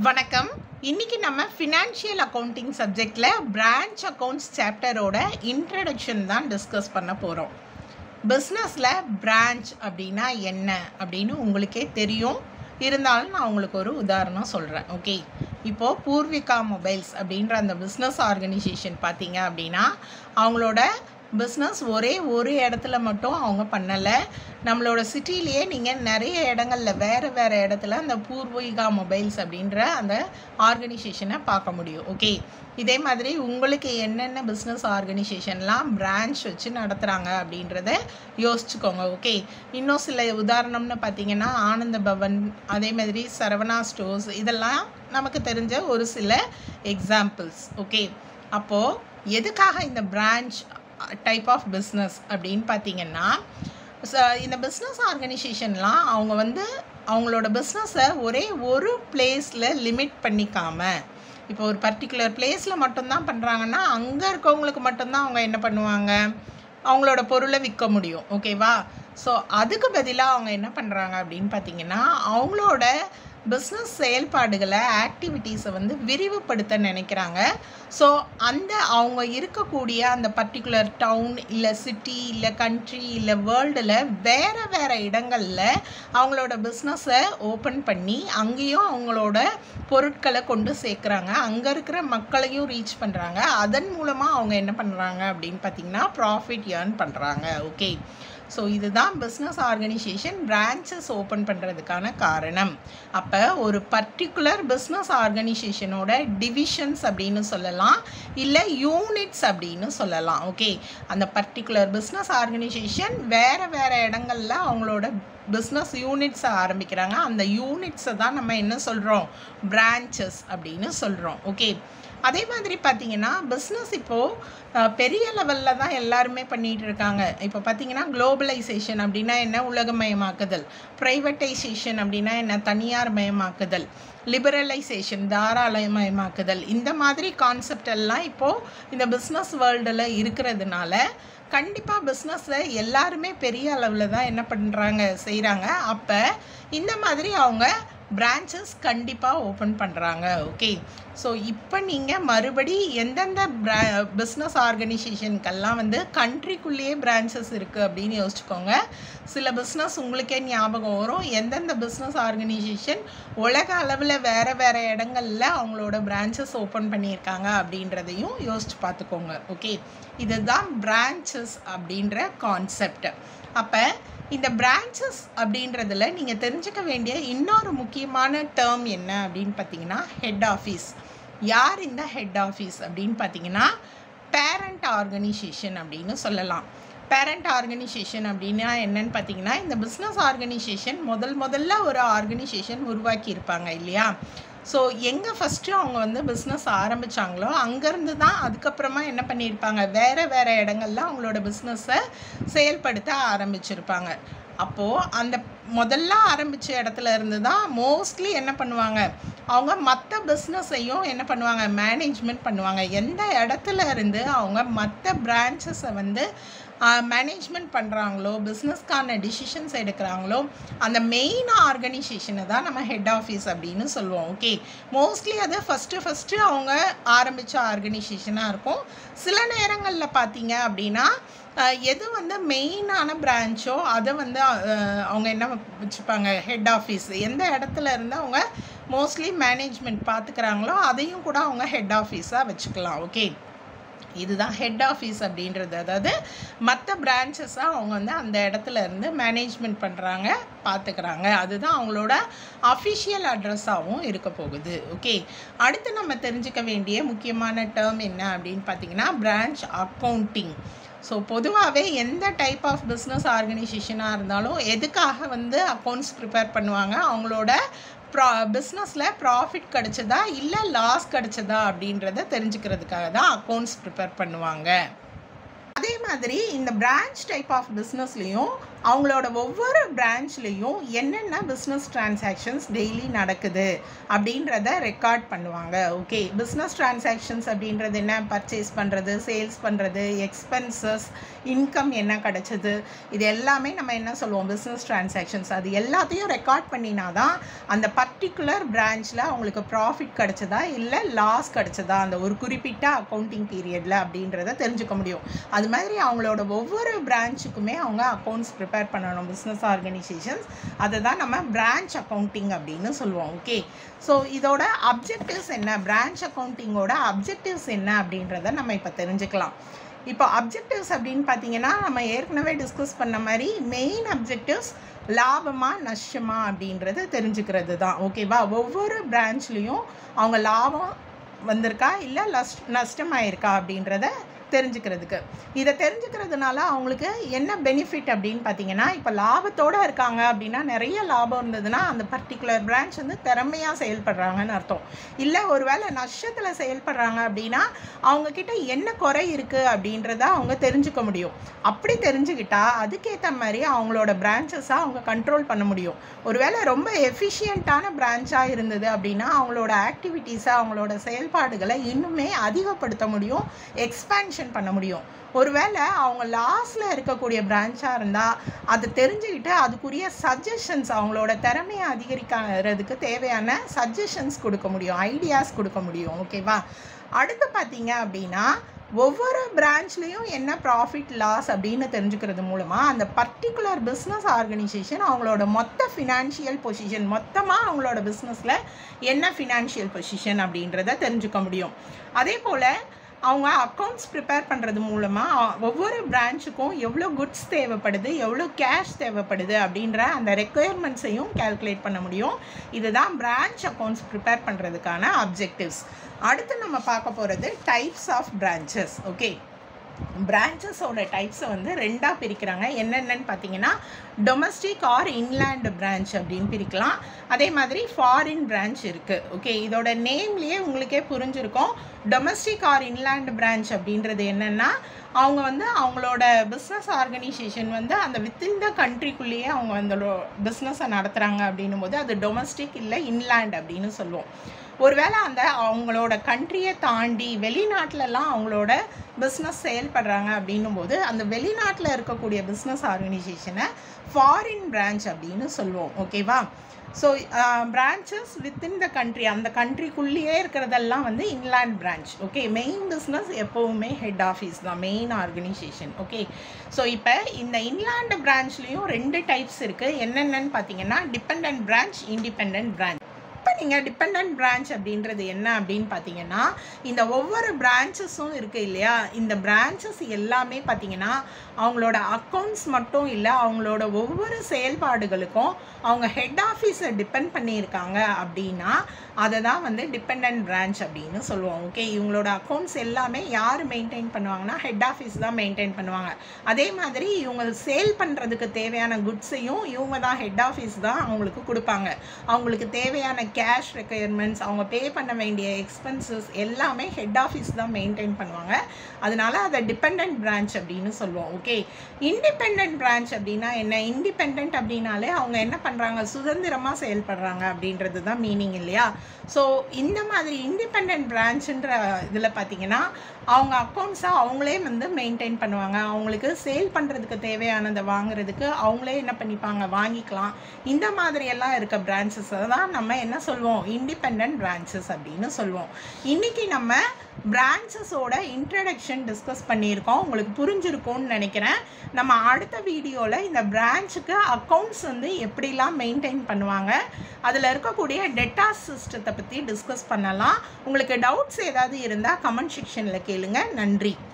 வணக்கம் இன்னைக்கு நம்ம ஃபினான்ஷியல் அக்கௌண்டிங் சப்ஜெக்டில் பிரான்ச் அக்கௌண்ட்ஸ் சாப்டரோட இன்ட்ரடக்ஷன் தான் டிஸ்கஸ் பண்ண போகிறோம் பிஸ்னஸில் பிரான்ச் அப்படின்னா என்ன அப்படின்னு உங்களுக்கே தெரியும் இருந்தாலும் நான் உங்களுக்கு ஒரு உதாரணம் சொல்கிறேன் ஓகே இப்போது பூர்விகா மொபைல்ஸ் அப்படின்ற அந்த பிஸ்னஸ் ஆர்கனைசேஷன் பார்த்தீங்க அப்படின்னா அவங்களோட பிஸ்னஸ் ஒரே ஒரு இடத்துல மட்டும் அவங்க பண்ணலை நம்மளோட சிட்டிலேயே நீங்கள் நிறைய இடங்களில் வேறு வேறு இடத்துல அந்த பூர்விகா மொபைல்ஸ் அப்படின்ற அந்த ஆர்கனைசேஷனை பார்க்க முடியும் ஓகே இதே மாதிரி உங்களுக்கு என்னென்ன பிஸ்னஸ் ஆர்கனைசேஷன்லாம் பிரான்ச் வச்சு நடத்துகிறாங்க அப்படின்றத யோசிச்சுக்கோங்க ஓகே இன்னும் சில உதாரணம்னு பார்த்தீங்கன்னா ஆனந்த பவன் அதே மாதிரி சரவணா ஸ்டோர்ஸ் இதெல்லாம் நமக்கு தெரிஞ்ச ஒரு சில எக்ஸாம்பிள்ஸ் ஓகே அப்போது எதுக்காக இந்த பிரான்ச் டைப் ஆஃப் பிஸ்னஸ் அப்படின்னு பார்த்தீங்கன்னா ச- இந்த பிஸ்னஸ் ஆர்கனைசேஷன்லாம் அவங்க வந்து அவங்களோட பிஸ்னஸை ஒரே ஒரு பிளேஸில் லிமிட் பண்ணிக்காம இப்போ ஒரு பர்டிகுலர் பிளேஸில் மட்டும்தான் பண்ணுறாங்கன்னா அங்கே இருக்கவங்களுக்கு மட்டும்தான் அவங்க என்ன பண்ணுவாங்க அவங்களோட பொருளை விற்க முடியும் ஓகேவா ஸோ அதுக்கு பதிலாக அவங்க என்ன பண்ணுறாங்க அப்படின்னு பார்த்தீங்கன்னா அவங்களோட பிஸ்னஸ் செயல்பாடுகளை ஆக்டிவிட்டீஸை வந்து விரிவுபடுத்த நினைக்கிறாங்க ஸோ அந்த அவங்க இருக்கக்கூடிய அந்த பர்டிகுலர் டவுன் இல்லை சிட்டி இல்லை கண்ட்ரி இல்லை வேர்ல்டில் வேறு வேறு இடங்களில் அவங்களோட பிஸ்னஸை ஓப்பன் பண்ணி அங்கேயும் அவங்களோட பொருட்களை கொண்டு சேர்க்குறாங்க அங்கே இருக்கிற மக்களையும் ரீச் பண்ணுறாங்க அதன் மூலமாக அவங்க என்ன பண்ணுறாங்க அப்படின்னு பார்த்தீங்கன்னா ப்ராஃபிட் ஏர்ன் பண்ணுறாங்க ஓகே ஸோ இதுதான் பிஸ்னஸ் ஆர்கனைசேஷன் பிரான்ச்சஸ் ஓப்பன் பண்ணுறதுக்கான காரணம் அப்போ ஒரு பர்டிகுலர் பிஸ்னஸ் ஆர்கனைசேஷனோட டிவிஷன்ஸ் அப்படின்னு சொல்லலாம் இல்லை யூனிட்ஸ் அப்படின்னு சொல்லலாம் ஓகே அந்த பர்டிகுலர் பிஸ்னஸ் ஆர்கனைசேஷன் வேறு வேறு இடங்கள்ல அவங்களோட பிஸ்னஸ் யூனிட்ஸை ஆரம்பிக்கிறாங்க அந்த யூனிட்ஸை தான் நம்ம என்ன சொல்கிறோம் பிரான்ச்சஸ் அப்படின்னு சொல்கிறோம் ஓகே அதே மாதிரி பார்த்தீங்கன்னா பிஸ்னஸ் இப்போது பெரிய லெவலில் தான் எல்லாருமே பண்ணிகிட்டு இருக்காங்க இப்போ பார்த்தீங்கன்னா குளோபலைசேஷன் அப்படின்னா என்ன உலகமயமாக்குதல் ப்ரைவேட்டைசேஷன் அப்படின்னா என்ன தனியார் மயமாக்குதல் லிபரலைசேஷன் தாராளமயமாக்குதல் இந்த மாதிரி கான்செப்ட் எல்லாம் இப்போது இந்த பிஸ்னஸ் வேர்ல்டில் இருக்கிறதுனால கண்டிப்பாக பிஸ்னஸை எல்லாருமே பெரிய அளவில் தான் என்ன பண்ணுறாங்க செய்கிறாங்க அப்போ இந்த மாதிரி அவங்க பிரான்ச்சஸ் கண்டிப்பாக ஓப்பன் பண்ணுறாங்க ஓகே ஸோ இப்போ நீங்கள் மறுபடி எந்தெந்த பிரா பிஸ்னஸ் ஆர்கனைசேஷனுக்கெல்லாம் வந்து கண்ட்ரிக்குள்ளேயே பிரான்ச்சஸ் இருக்குது அப்படின்னு யோசிச்சுக்கோங்க சில பிஸ்னஸ் உங்களுக்கே ஞாபகம் வரும் எந்தெந்த பிஸ்னஸ் ஆர்கனைசேஷன் உலக அளவில் வேறு வேறு இடங்கள்ல அவங்களோட பிரான்ச்சஸ் ஓப்பன் பண்ணியிருக்காங்க அப்படின்றதையும் யோசிச்சு பார்த்துக்கோங்க ஓகே இதுதான் பிரான்ச்சஸ் அப்படின்ற கான்செப்ட் அப்போ இந்த பிரான்ச்சஸ் அப்படின்றதுல நீங்கள் தெரிஞ்சுக்க வேண்டிய இன்னொரு முக்கியமான டேர்ம் என்ன அப்படின்னு பார்த்தீங்கன்னா ஹெட் ஆஃபீஸ் யார் இந்த ஹெட் ஆஃபீஸ் அப்படின்னு பார்த்தீங்கன்னா பேரண்ட் ஆர்கனைசேஷன் அப்படின்னு சொல்லலாம் பேரண்ட் ஆர்கனைசேஷன் அப்படின்னா என்னன்னு பார்த்தீங்கன்னா இந்த பிஸ்னஸ் ஆர்கனைசேஷன் முதல் முதல்ல ஒரு ஆர்கனைசேஷன் உருவாக்கி இருப்பாங்க இல்லையா ஸோ எங்கே ஃபஸ்ட்டு அவங்க வந்து பிஸ்னஸ் ஆரம்பித்தாங்களோ அங்கேருந்து தான் அதுக்கப்புறமா என்ன பண்ணியிருப்பாங்க வேறு வேறு இடங்கள்ல அவங்களோட பிஸ்னஸை செயல்படுத்த ஆரம்பிச்சிருப்பாங்க அப்போது அந்த முதல்ல ஆரம்பித்த இடத்துல இருந்து தான் மோஸ்ட்லி என்ன பண்ணுவாங்க அவங்க மற்ற பிஸ்னஸையும் என்ன பண்ணுவாங்க மேனேஜ்மெண்ட் பண்ணுவாங்க எந்த இடத்துல இருந்து அவங்க மற்ற பிரான்ச்சஸை வந்து மேனேஜ்மெண்ட் பண்ணுறாங்களோ பிஸ்னஸ்க்கான டிசிஷன்ஸ் எடுக்கிறாங்களோ அந்த மெயின் ஆர்கனைசேஷனை தான் நம்ம ஹெட் ஆஃபீஸ் அப்படின்னு சொல்லுவோம் ஓகே மோஸ்ட்லி அது ஃபஸ்ட்டு ஃபஸ்ட்டு அவங்க ஆரம்பித்த ஆர்கனைசேஷனாக இருக்கும் சில நேரங்களில் பார்த்தீங்க அப்படின்னா அஹ், எது வந்து மெயினான பிரான்ச்சோ அதை வந்து அஹ், அவங்க என்ன வச்சுப்பாங்க ஹெட் ஆஃபீஸ் எந்த இடத்துல இருந்து அவங்க மோஸ்ட்லி மேனேஜ்மெண்ட் பார்த்துக்கிறாங்களோ அதையும் கூட அவங்க ஹெட் ஆஃபீஸாக வச்சுக்கலாம் ஓகே இதுதான் ஹெட் ஆஃபீஸ் அப்படின்றது அதாவது மற்ற பிரான்ச்சஸாக அவங்க வந்து அந்த இடத்துல இருந்து மேனேஜ்மெண்ட் பண்ணுறாங்க பார்த்துக்கிறாங்க அதுதான் அவங்களோட அஃபிஷியல் அட்ரஸாகவும் இருக்க போகுது ஓகே அடுத்து நம்ம தெரிஞ்சுக்க வேண்டிய முக்கியமான டேர்ம் என்ன அப்படின்னு பார்த்தீங்கன்னா பிரான்ச் அக்கௌண்டிங் ஸோ பொதுவாகவே எந்த டைப் ஆஃப் பிஸ்னஸ் ஆர்கனைசேஷனாக இருந்தாலும் எதுக்காக வந்து அக்கௌண்ட்ஸ் ப்ரிப்பேர் பண்ணுவாங்க அவங்களோட ப்ரா பிஸ்னஸில் ப்ராஃபிட் கிடைச்சதா இல்லை லாஸ் கிடைச்சதா அப்படின்றத தெரிஞ்சுக்கிறதுக்காக தான் அக்கௌண்ட்ஸ் ப்ரிப்பேர் பண்ணுவாங்க அதே மாதிரி இந்த பிரான்ச் டைப் ஆஃப் பிஸ்னஸ்லேயும் அவங்களோட ஒவ்வொரு பிரான்ச்லேயும் என்னென்ன பிஸ்னஸ் டிரான்சாக்ஷன்ஸ் டெய்லி நடக்குது அப்படின்றத ரெக்கார்ட் பண்ணுவாங்க ஓகே பிஸ்னஸ் டிரான்சாக்ஷன்ஸ் அப்படின்றது என்ன பர்ச்சேஸ் பண்ணுறது சேல்ஸ் பண்ணுறது எக்ஸ்பென்சஸ் இன்கம் என்ன கிடச்சிது இது எல்லாமே நம்ம என்ன சொல்லுவோம் பிஸ்னஸ் டிரான்சாக்ஷன்ஸ் அது எல்லாத்தையும் ரெக்கார்ட் பண்ணினா தான் அந்த பர்டிகுலர் பிரான்ச்சில் அவங்களுக்கு ப்ராஃபிட் கிடச்சதா இல்லை லாஸ் கிடச்சதா அந்த ஒரு குறிப்பிட்ட அக்கௌண்டிங் பீரியடில் அப்படின்றத தெரிஞ்சுக்க முடியும் அது மாதிரி அவங்களோட ஒவ்வொரு பிரான்ச்சுக்குமே அவங்க அக்கௌண்ட்ஸ் ப்ரிப்பேர் பண்ணணும் பிஸ்னஸ் ஆர்கனைசேஷன்ஸ் அதை தான் நம்ம பிரான்ச் அக்கௌண்டிங் அப்படின்னு சொல்லுவோம் ஓகே ஸோ இதோட அப்ஜெக்டிவ்ஸ் என்ன பிரான்ச் அக்கௌண்டிங்கோட அப்ஜெக்டிவ்ஸ் என்ன அப்படின்றத நம்ம இப்போ தெரிஞ்சுக்கலாம் இப்போ அப்ஜெக்டிவ்ஸ் அப்படின்னு பார்த்தீங்கன்னா நம்ம ஏற்கனவே டிஸ்கஸ் பண்ண மாதிரி மெயின் அப்ஜெக்டிவ்ஸ் லாபமா நஷ்டமா அப்படின்றத தெரிஞ்சுக்கிறது தான் ஓகேவா ஒவ்வொரு பிரான்ச்லேயும் அவங்க லாபம் வந்திருக்கா இல்லை லஸ் நஷ்டமாயிருக்கா அப்படின்றத தெரிஞ்சுக்கிறதுக்கு இதை தெரிஞ்சுக்கிறதுனால அவங்களுக்கு என்ன பெனிஃபிட் அப்படின்னு பார்த்தீங்கன்னா இப்போ லாபத்தோடு இருக்காங்க அப்படின்னா நிறைய லாபம் இருந்ததுன்னா அந்த பர்டிகுலர் பிரான்ச் வந்து திறமையாக செயல்படுறாங்கன்னு அர்த்தம் இல்லை ஒருவேளை நஷ்டத்தில் செயல்படுறாங்க அப்படின்னா அவங்கக்கிட்ட என்ன குறை இருக்குது அப்படின்றத அவங்க தெரிஞ்சுக்க முடியும் அப்படி தெரிஞ்சுக்கிட்டா அதுக்கேற்ற மாதிரி அவங்களோட பிரான்ச்சஸை அவங்க கண்ட்ரோல் பண்ண முடியும் ஒருவேளை ரொம்ப எஃபிஷியண்ட்டான பிரான்ச்சாக இருந்தது அப்படின்னா அவங்களோட ஆக்டிவிட்டீஸை அவங்களோட செயல்பாடுகளை இன்னுமே அதிகப்படுத்த முடியும் எக்ஸ்பேன்ஷன் பண்ண முடியும் ஒருவேளை அவங்க லாஸ்டில் இருக்கக்கூடிய பிரான்ச்சாக இருந்தால் அதை தெரிஞ்சுக்கிட்டு அதுக்குரிய சஜஷன்ஸ் அவங்களோட திறமையை அதிகரிக்கிறதுக்கு தேவையான சஜஷன்ஸ் கொடுக்க முடியும் ஐடியாஸ் கொடுக்க முடியும் ஓகேவா அடுத்து பார்த்தீங்க அப்படின்னா ஒவ்வொரு பிரான்ச்லேயும் என்ன ப்ராஃபிட் லாஸ் அப்படின்னு தெரிஞ்சுக்கிறது மூலமாக அந்த பர்டிகுலர் பிஸ்னஸ் ஆர்கனைசேஷன் அவங்களோட மொத்த ஃபினான்ஷியல் பொசிஷன் மொத்தமாக அவங்களோட பிஸ்னஸில் என்ன ஃபினான்ஷியல் பொசிஷன் அப்படின்றத தெரிஞ்சுக்க முடியும் அதே போல் அவங்க அக்கௌண்ட்ஸ் ப்ரிப்பேர் பண்ணுறது மூலமாக ஒவ்வொரு பிரான்ச்சுக்கும் எவ்வளோ குட்ஸ் தேவைப்படுது எவ்வளோ கேஷ் தேவைப்படுது அப்படின்ற அந்த ரெக்குயர்மெண்ட்ஸையும் கேல்குலேட் பண்ண முடியும் இதுதான் பிரான்ச் அக்கௌண்ட்ஸ் ப்ரிப்பேர் பண்ணுறதுக்கான அப்ஜெக்டிவ்ஸ் அடுத்து நம்ம பார்க்க போகிறது டைப்ஸ் ஆஃப் பிரான்ச்சஸ் ஓகே பிரான்ச்சஸோட டைப்ஸை வந்து ரெண்டாக பிரிக்கிறாங்க என்னென்னு பார்த்தீங்கன்னா டொமஸ்டிக் ஆர் இன்லேண்ட் பிரான்ச் அப்படின்னு பிரிக்கலாம் அதே மாதிரி ஃபாரின் பிரான்ச் இருக்குது ஓகே இதோட நேம்லேயே உங்களுக்கே புரிஞ்சிருக்கும் டொமஸ்டிக் ஆர் இன்லேண்ட் பிரான்ச் அப்படின்றது என்னென்னா அவங்க வந்து அவங்களோட பிஸ்னஸ் ஆர்கனைசேஷன் வந்து அந்த வித்தின் த கண்ட்ரிக்குள்ளேயே அவங்க அந்த பிஸ்னஸை நடத்துகிறாங்க அப்படின்னும் போது அது டொமஸ்டிக் இல்லை இன்லேண்ட் அப்படின்னு சொல்லுவோம் ஒருவேளை அந்த அவங்களோட கண்ட்ரியை தாண்டி வெளிநாட்டிலலாம் அவங்களோட பிஸ்னஸ் செயல்படுறாங்க அப்படின்னும் போது அந்த வெளிநாட்டில் இருக்கக்கூடிய பிஸ்னஸ் ஆர்கனைசேஷனை ஃபாரின் பிரான்ச் அப்படின்னு சொல்லுவோம் ஓகேவா so branches within the country அந்த கண்ட்ரிக்குள்ளேயே இருக்கிறதெல்லாம் வந்து inland branch okay main business எப்போவுமே ஹெட் ஆஃபீஸ் தான் மெயின் ஆர்கனைசேஷன் ஓகே ஸோ இப்போ இந்த இன்லேண்ட் பிரான்ச்லேயும் ரெண்டு டைப்ஸ் இருக்குது என்னென்னு பார்த்தீங்கன்னா டிபெண்ட் பிரான்ச் இண்டிபெண்ட் பிரான்ச் இப்போ நீங்கள் டிபெண்ட் பிரான்ச் அப்படின்றது என்ன அப்படின்னு பார்த்தீங்கன்னா இந்த ஒவ்வொரு பிரான்ச்சஸும் இருக்குது இல்லையா இந்த பிரான்ச்சஸ் எல்லாமே பார்த்தீங்கன்னா அவங்களோட அக்கௌண்ட்ஸ் மட்டும் இல்லை அவங்களோட ஒவ்வொரு செயல்பாடுகளுக்கும் அவங்க ஹெட் ஆஃபீஸை டிபெண்ட் பண்ணியிருக்காங்க அப்படின்னா அதை தான் வந்து டிபெண்ட் பிரான்ச் அப்படின்னு சொல்லுவோம் ஓகே இவங்களோட அக்கௌண்ட்ஸ் எல்லாமே யார் மெயின்டைன் பண்ணுவாங்கன்னா ஹெட் ஆஃபீஸ் தான் மெயின்டைன் பண்ணுவாங்க அதே மாதிரி இவங்க சேல் பண்ணுறதுக்கு தேவையான குட்ஸையும் இவங்க தான் ஹெட் ஆஃபீஸ் தான் அவங்களுக்கு கொடுப்பாங்க அவங்களுக்கு தேவையான கேஷ் ரெக்குயர்மெண்ட்ஸ் அவங்க பே பண்ண வேண்டிய எக்ஸ்பென்சஸ் எல்லாமே ஹெட் ஆஃபீஸ் தான் மெயின்டைன் பண்ணுவாங்க அதனால அதை டிபெண்ட் பிரான்ச் அப்படின்னு சொல்லுவோம் ஓகே இண்டிபெண்ட் பிரான்ச் அப்படின்னா என்ன இண்டிபெண்ட் அப்படின்னாலே அவங்க என்ன பண்ணுறாங்க சுதந்திரமாக செயல்படுறாங்க அப்படின்றது தான் மீனிங் இல்லையா ஸோ இந்த மாதிரி இண்டிபெண்ட் பிரான்ச்சுன்ற இதில் பார்த்தீங்கன்னா அவங்க அக்கௌண்ட்ஸை அவங்களே வந்து மெயின்டைன் பண்ணுவாங்க அவங்களுக்கு சேல் பண்ணுறதுக்கு தேவையானதை வாங்குறதுக்கு அவங்களே என்ன பண்ணிப்பாங்க வாங்கிக்கலாம் இந்த மாதிரியெல்லாம் இருக்க பிரான்ச்சஸை தான் நம்ம என்ன சொல்லுவோம் இண்டிபெண்ட் பிரான்ச்சஸ் அப்படின்னு சொல்லுவோம் இன்றைக்கி நம்ம பிரான்ச்சஸோட இன்ட்ரடக்ஷன் டிஸ்கஸ் பண்ணியிருக்கோம் உங்களுக்கு புரிஞ்சிருக்கும்னு நினைக்கிறேன் நம்ம அடுத்த வீடியோவில் இந்த பிரான்ச்சுக்கு அக்கௌண்ட்ஸ் வந்து எப்படிலாம் மெயின்டைன் பண்ணுவாங்க அதில் இருக்கக்கூடிய டெட்டா சிஸ்டத்தை பற்றி டிஸ்கஸ் பண்ணலாம் உங்களுக்கு டவுட்ஸ் ஏதாவது இருந்தால் கமெண்ட் செக்ஷனில் கேளுங்க நன்றி